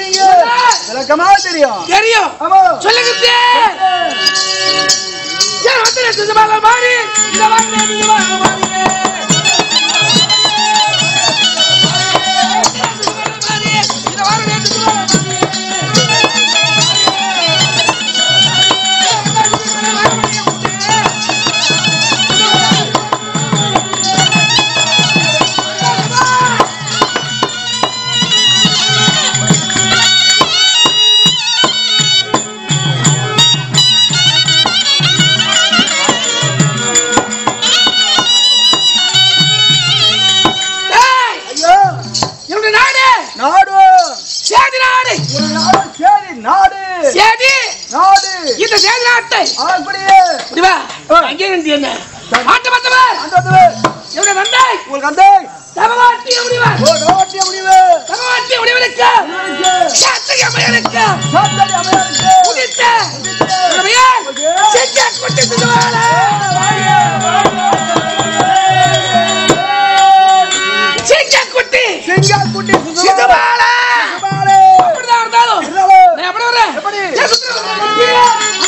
நீங்க விளக்கமா தெரியும் தெரியும் ஆமா சொல்லுங்க ஏன் வந்து சுஜபால மாறி இந்த வாங்க சுஜபால மாறி இந்த வாங்க சுஜபால ஏய், ஐயோ என்னுடைய நாடு நாடு சேதி நாடு ஒரு நாடு சரி நாடு சேதி நாடு இந்த சேதி நாட்டை அப்படியே இப்படி வா அங்கே நின்று என்ன மாட்டு மத்தவர் அந்த என்னுடைய தந்தை உங்களுக்கு அந்த தபவாட்டி முடிவர் ஓ நோட்டிய முடிவு தபவாட்டி முடிவருக்கு உங்களுக்கு சாத்திய அம்மையருக்கு சாத்தடி அமையாருக்கு உதித்த உடமையே செஞ்ச கொண்டு சுஜபால செஞ்ச குட்டி சிங்கால் குட்டி சுதுமா சிதபால சுதுமாலே அப்படிதான் இருந்தாலும் இருந்தாலும் நான் எப்படி வரேன் எப்படி? ஏன் சுத்துற?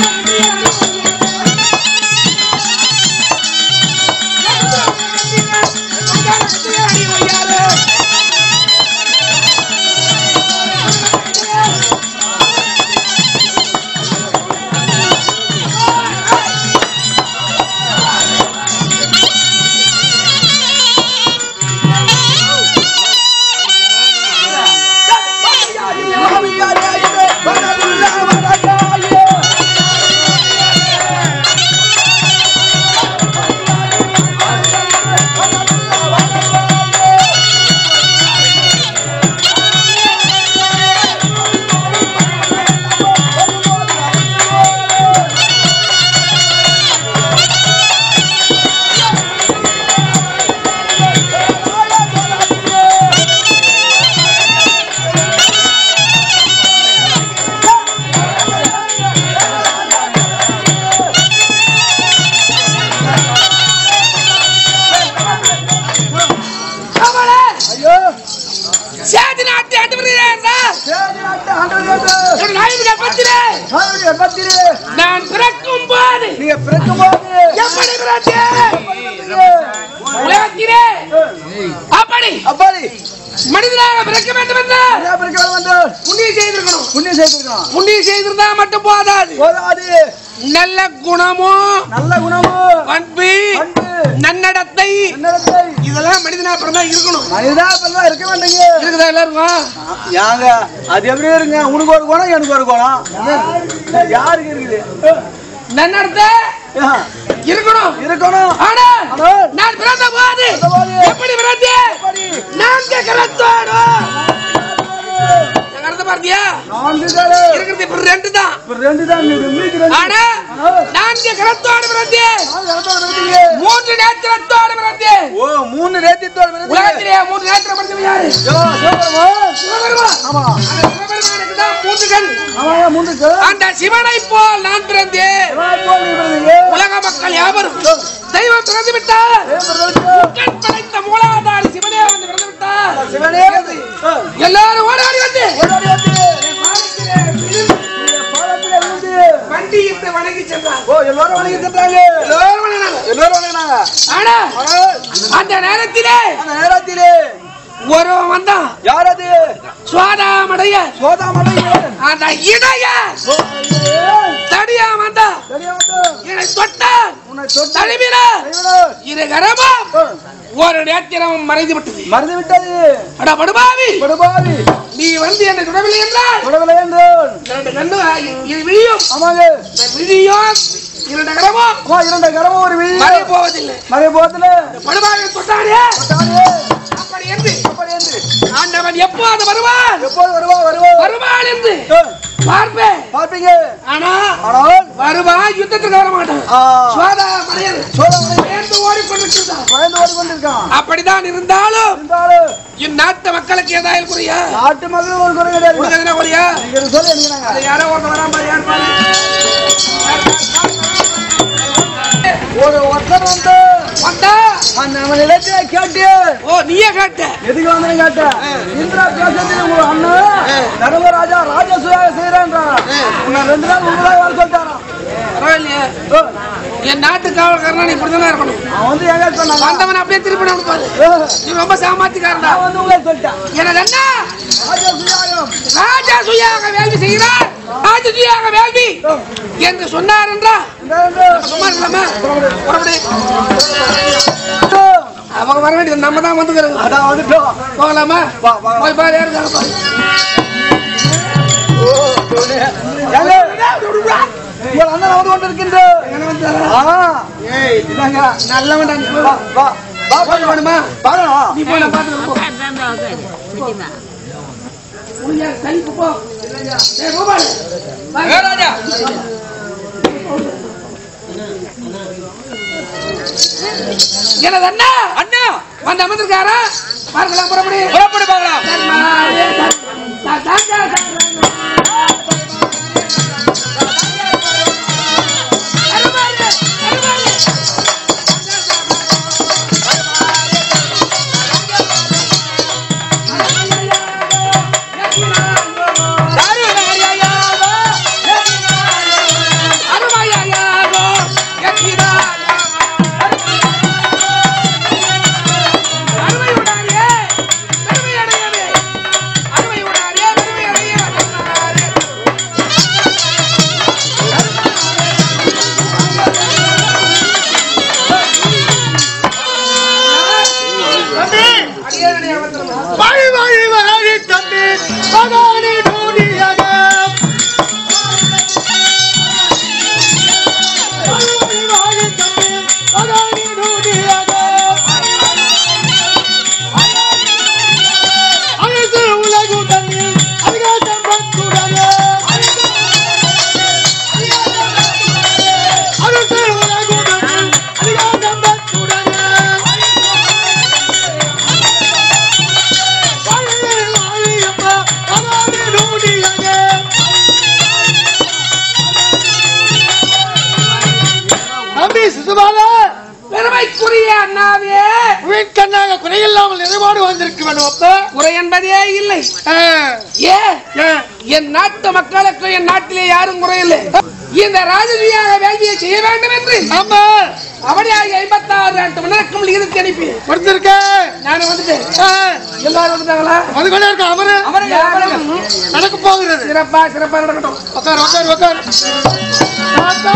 கமலே, ஐயோ சேதி நாட்டு ஆண்டு வருகிறார் சேதி நாட்டு ஆண்டவரே என் நாயகன் பத்திரே சாமி பத்திரி நான் பிறக்கும் போது நீங்க பிறக்கும்போது எப்படி பிறந்தேன் உலகத்திலே அப்படி அப்பாடி மனிதனாக பிறக்க வேண்டும் என்றால் என்ன பிறக்க வந்து புண்ணியம் செய்திருக்கணும் புண்ணியம் செய்திருக்கணும் புண்ணியம் செய்திருந்தா மட்டும் போதாது போதாது நல்ல குணமும் நல்ல குணமு பண்பு பண்பு நன்னடத்தை என்னடத்தை இதெல்லாம் மனிதனா பிறந்தா இருக்கணும் மனிதா இப்பெல்லாம் இருக்க மாட்டேங்க இருக்குதா எல்லாருக்கும் யாங்க அது எப்படி இருங்க உனக்கு ஒரு குணம் எனக்கு ஒரு குணம் யாருக்கு இருக்குது நன்னடத்தை ஆ, இருக்கணும் இருக்கணும் ஆனா ஆனா, நான் பிறந்த போது போது எப்படி பிறந்தேன் எப்படி? நான்கு கரத்தோடு கரத்தை பார்த்தியா நான்கு காலு. இருக்கிறது இப்ப ரெண்டு தான் இப்ப ரெண்டு தான் இருக்குது. மீதி ரெண்டு. ஆனா நான்கு கரத்தோடு பிறந்தேன் நாலு இடத்துல இருக்குதுங்க. மூன்று நேத்திரத்தோடு பிறந்தேன் ஓ மூணு ரேத்தித்தோடு இருக்குது. உலகத்திலே மூன்று நேத்திரம் பிறந்தவன் யாரு யோ, சிவபெருமா. சிவபெருமான். ஆமா அந்த சிவபெருமானுக்கு தான் மூன்று கண் ஆமாங்க, மூன்று காலு. அந்த சிவனை போல் நான் பிறந்தேன் சிவாய் போல் நீ பிறந்தீங்க. உலக மக்கள் யாவரும் தெய்வம் பிறந்து விட்டார் ஏன் பிறந்தீங்க? கண் படைத்த மூலாதாரி சிவனே வந்து பிறந்து விட்டார் சிவனே வந்து. ஆ, எல்லாரும் ஓடி ஓடி வந்து ஓடோடி வந்து. என் பாதத்திலே விழுந்து நீங்க பாதத்திலே விழுந்து. வண்டி இட்டு வணங்கி சென்றார் ஓ எல்லாரும் வணங்கி சென்றாங்க எல்லாரும் வணங்கினாங்க. எல்லாரும் வணங்கினாங்க ஆனா ஆனால் அந்த நேரத்திலே அந்த நேரத்திலே ஒருவன் வந்தான் யார் அது சுவாதாமடைய சோதாமலை அந்த இடைய தடியா வந்தா என்னை தொட்டான் உன்னை தொட்டு தழுவினார் கைவிடார். இரு கரமும் ஆ, ஒரு நேத்திரம் மறைந்து விட்டது மறந்து விட்டது அட படுபாவி படுபாவி நீ வந்து என்னை தொடவில்லை என்றால் தொடவில்லை என்றான் இரண்டு கண்ணு இது விழியும் ஆமாங்க இந்த விழியும் இரண்டு கரமும் அம்மா இரண்டு கரமும் ஒரு வீடு மறை போவதில்லை மறை போத்துல படுபாவி தொட்டானே தானே அப்படி என்று அப்படி என்று ஆண்டவன் எப்போது வருவான் எப்போது வருவா வருவா வருவான் என்று ஆ, பார்ப்பேன் பார்ப்பீங்க ஆனா ஆனால் வருவான் யுத்தத்துக்கு வர மாட்டான் ஆ, சுவாதா மறையல் சோதாமலை பயந்து ஓடிக்கொண்டிருக்கிறான் பயந்து ஓடிக்கொண்டிருக்கான் அப்படிதான் இருந்தாலும் இருந்தாலும் இந்நாட்டு மக்களுக்கு ஏதாவது புரியா நாட்டு மக்கள் ஒரு குறை கிடையாது உனக்கு எதுனா புரியா நீங்க சொல்லி அனுப்பினாங்க அது யாரோ ஒருத்தர் வராம பாரு, யார் பாரு ஒரு ஒருத்தர் வந்து வந்தா அந்த அவன் இடத்துல கேட்டு ஓ நீயே கேட்ட எதுக்கு வந்து கேட்ட இந்திரா பேசுறது உங்க அண்ணன் தர்மராஜா ராஜசூயாக செய்யறான்றான் உன்னை ரெண்டு நாள் மூணு நாள் வர சொல்லிட்டாரான் பரவாயில்லையே ஓ, என் நாட்டு காவல்காரனா நீ இப்படிதானே இருக்கணும் அவன் வந்து எங்க சொன்னாங்க வந்தவன் அப்படியே திருப்பி கொடுப்பாரு நீ ரொம்ப சாமாத்திக்காரனா நான் வந்து உங்களை சொல்லிட்டேன் எனது அண்ணா ராஜசூயாகம் ராஜா சுயாக வேள்வி செய்கிறார் ராஜ சுயாக வேள்வி என்று சொன்னார் என்றா இந்த ரெண்டு சும்மா இருக்கலாமா புறப்படு. அவங்க வர வேண்டியது நம்ம தான் வந்துக்கிறது அதான் வந்துட்டோம் போகலாமா வா, வா. போய் பாரு யாரு இருக்காங்க பாரு. ஏங்க, உங்கள் அண்ணன் வந்து கொண்டிருக்கின்ற எங்கன வந்தாரா? ஆ, ஏய், இதாங்க. நல்லவன்டா நீ வா, போ. வா, வா, போய் வேணுமா? பார்க்கலாம். நீ போய் நான் பார்த்துக்கிறேன், போ. உனக்கு யார் கை போ ஏய், போ பாரு. வா. எனது அண்ணா அண்ணா வந்து அமர்ந்திருக்காரா பார்க்கலாம் புறப்படி புறப்படி பார்க்கலாம் வாழி, வாழி, வாழி, தம்பி, மகானி நூலியாக. வாழி, வாழி, தம்பி, மகானி நூலியாக. அனைத்து உலகு தண்ணீர் அதிகாரம் பத்துடனே. அனைத்து உலகு தண்ணீர் அதிகாரம் பத்துடனே. வாழி, வாழி, அம்மா, மகானி நூலியாக. தம்பி சிசுபாலா பெருமைக்குரிய அண்ணாவே வீட்கண்ணாக குறையில்லாமல் நிறைவாடு வந்திருக்க வேண்டும் அப்ப குறை என்பதே இல்லை ஆ, ஏ ஆ. என் நாட்டு மக்களுக்கு என் நாட்டிலே யாரும் குறையில்லை இந்த ராஜகீயாக வேள்வியை செய்ய வேண்டும் என்று ஆமா அவடியாக ஐம்பத்தாறு நாட்டு மன்னருக்கும் லிகிதத்தை அனுப்பி வந்திருக்க நானும் வந்துட்டேன் ஆ, எல்லாரும் வந்துட்டாங்களா அது கொண்டு இருக்க அமரு யாரும் நடக்க போகிறது சிறப்பா சிறப்பா நடக்கட்டும் உட்கார் உட்கார் உட்கார் தாத்தா